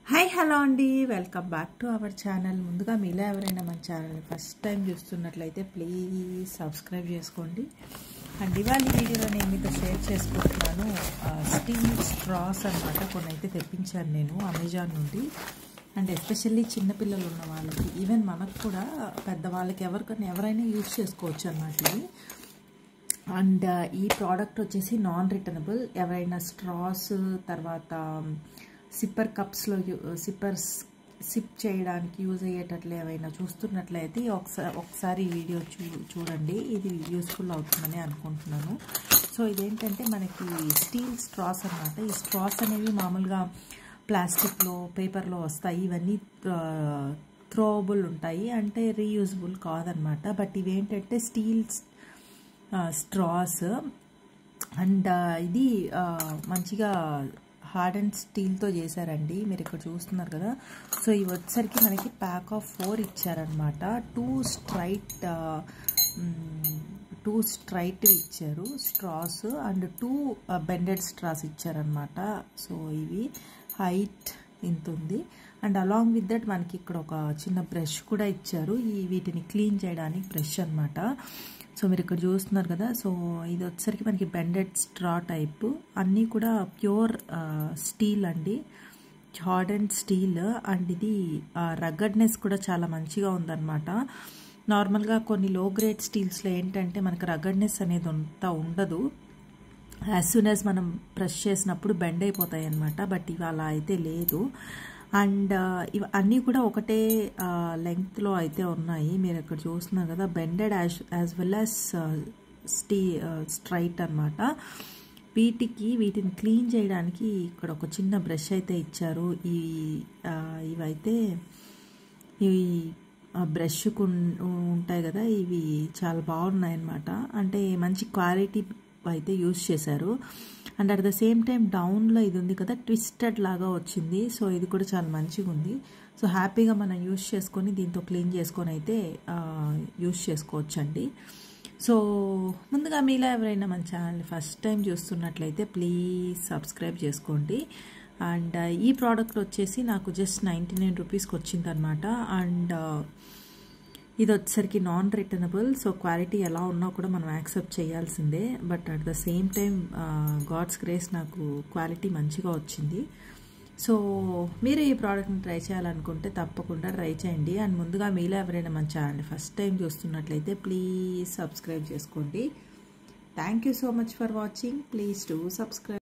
hi hello అండి welcome back to our channel ముందుగా మీలో ఎవరైనా మన ఛానల్ని ఫస్ట్ టైం చూస్తున్నట్లయితే ప్లీజ్ సబ్స్క్రైబ్ చేసుకోండి అండ్ ఇవాళ వీడియోలో నేను మీతో షేర్ చేసుకుంటున్నాను స్టీల్ స్ట్రాస్ అనమాట కొన్ని అయితే తెప్పించాను నేను అమెజాన్ నుండి అండ్ ఎస్పెషల్లీ చిన్నపిల్లలు ఉన్న వాళ్ళకి ఈవెన్ మనకు కూడా పెద్దవాళ్ళకి ఎవరికైనా ఎవరైనా యూజ్ చేసుకోవచ్చు అన్నమాట ఇవి అండ్ ఈ ప్రోడక్ట్ వచ్చేసి నాన్ రిటర్నబుల్ ఎవరైనా స్ట్రాస్ తర్వాత సిప్పర్ కప్స్లో సిప్పర్స్ సిప్ చేయడానికి యూజ్ అయ్యేటట్లు ఏమైనా చూస్తున్నట్లయితే ఒకసారి ఒకసారి ఈ వీడియో చూ చూడండి ఇది యూస్ఫుల్ అవుతుందని అనుకుంటున్నాను సో ఇదేంటంటే మనకి స్టీల్ స్ట్రాస్ అనమాట ఈ స్ట్రాస్ అనేవి మామూలుగా ప్లాస్టిక్లో పేపర్లో వస్తాయి ఇవన్నీ థ్రోవబుల్ ఉంటాయి అంటే రీయూజబుల్ కాదనమాట బట్ ఇవేంటంటే స్టీల్ స్ట్రాస్ అండ్ ఇది మంచిగా హార్డ్ అండ్ స్టీల్తో చేశారండి మీరు ఇక్కడ చూస్తున్నారు కదా సో ఇవి వచ్చేసరికి మనకి ప్యాక్ ఆఫ్ ఫోర్ ఇచ్చారనమాట టూ స్ట్రైట్ టూ స్ట్రైట్ ఇచ్చారు straws and two bended straws ఇచ్చారనమాట సో ఇవి హైట్ ఇంత ఉంది అండ్ అలాంగ్ విత్ దట్ మనకి ఇక్కడ ఒక చిన్న బ్రష్ కూడా ఇచ్చారు ఈ వీటిని క్లీన్ చేయడానికి బ్రష్ అనమాట సో మీరు ఇక్కడ చూస్తున్నారు కదా సో ఇది వచ్చేసరికి మనకి బెండెడ్ స్ట్రా టైప్ అన్నీ కూడా ప్యూర్ స్టీల్ అండి హార్డ్ అండ్ స్టీల్ అండ్ ఇది రగ్గడ్నెస్ కూడా చాలా మంచిగా ఉందన్నమాట నార్మల్గా కొన్ని లో గ్రేడ్ స్టీల్స్లో ఏంటంటే మనకు రగ్గడ్నెస్ అనేది అంతా ఉండదు యాజ్ సూన్ యాజ్ మనం ప్రెస్ చేసినప్పుడు బెండ్ అయిపోతాయి అనమాట బట్ ఇవి అలా అయితే లేదు అండ్ ఇవి అన్నీ కూడా ఒకటే లెంగ్త్లో అయితే ఉన్నాయి మీరు ఇక్కడ చూస్తున్నారు కదా bended as as well as స్టీ స్ట్రైట్ అనమాట వీటికి వీటిని క్లీన్ చేయడానికి ఇక్కడ ఒక చిన్న బ్రష్ అయితే ఇచ్చారు ఈ ఇవైతే ఇవి బ్రష్కు ఉంటాయి కదా ఇవి చాలా బాగున్నాయి అన్నమాట అంటే మంచి క్వాలిటీ అయితే యూస్ చేశారు and at the same time డౌన్లో ఇది ఉంది కదా ట్విస్టెడ్ లాగా వచ్చింది సో ఇది కూడా చాలా మంచిగా ఉంది సో హ్యాపీగా మనం యూస్ చేసుకొని దీంతో క్లీన్ చేసుకొని అయితే యూస్ చేసుకోవచ్చండి సో ముందుగా మీలో ఎవరైనా మన ఛానల్ని ఫస్ట్ టైం చూస్తున్నట్లయితే ప్లీజ్ సబ్స్క్రైబ్ చేసుకోండి అండ్ ఈ ప్రోడక్ట్ వచ్చేసి నాకు జస్ట్ నైంటీ నైన్ రూపీస్కి వచ్చిందనమాట అండ్ ఇది వచ్చేసరికి నాన్ రిటర్నబుల్ సో క్వాలిటీ ఎలా ఉన్నా కూడా మనం యాక్సెప్ట్ చేయాల్సిందే but at the same time God's grace నాకు క్వాలిటీ మంచిగా వచ్చింది సో మీరు ఈ ప్రోడక్ట్ని ట్రై చేయాలనుకుంటే తప్పకుండా ట్రై చేయండి అండ్ ముందుగా మీలో ఎవరైనా మన ఛానల్ని ఫస్ట్ టైం చూస్తున్నట్లయితే ప్లీజ్ సబ్స్క్రైబ్ చేసుకోండి thank you so much for watching please to subscribe